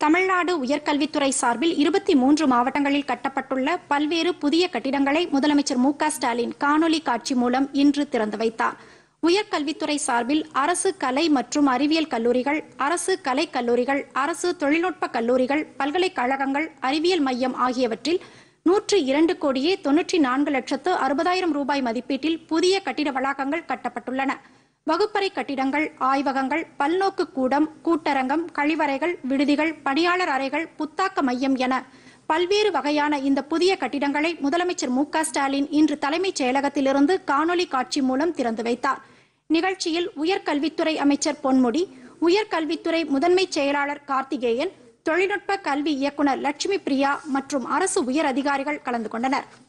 தமிழ்நாடு உயர்கல்வித்துறை சார்பில் இருபத்தி மூன்று மாவட்டங்களில் கட்டப்பட்டுள்ள பல்வேறு புதிய கட்டிடங்களை முதலமைச்சர் மு க ஸ்டாலின் காணொலி காட்சி மூலம் இன்று திறந்து வைத்தார் உயர்கல்வித்துறை சார்பில் அரசு கலை மற்றும் அறிவியல் கல்லூரிகள் அரசு கலைக் கல்லூரிகள் அரசு தொழில்நுட்ப கல்லூரிகள் பல்கலைக்கழகங்கள் அறிவியல் மையம் ஆகியவற்றில் நூற்று இரண்டு கோடியே தொன்னூற்றி நான்கு லட்சத்து அறுபதாயிரம் ரூபாய் மதிப்பீட்டில் புதிய கட்டிட வளாகங்கள் கட்டப்பட்டுள்ளன வகுப்பறை கட்டிடங்கள் ஆய்வகங்கள் பல்நோக்கு கூடம் கூட்டரங்கம் கழிவறைகள் விடுதிகள் பணியாளர் அறைகள் புத்தாக்க மையம் என பல்வேறு வகையான இந்த புதிய கட்டிடங்களை முதலமைச்சர் மு க ஸ்டாலின் இன்று தலைமைச் செயலகத்திலிருந்து காணொலி காட்சி மூலம் திறந்து வைத்தார் நிகழ்ச்சியில் உயர்கல்வித்துறை அமைச்சர் பொன்முடி உயர்கல்வித்துறை முதன்மைச் செயலாளர் கார்த்திகேயன் தொழில்நுட்ப கல்வி இயக்குநர் லட்சுமி பிரியா மற்றும் அரசு உயர் அதிகாரிகள் கலந்து கொண்டனர்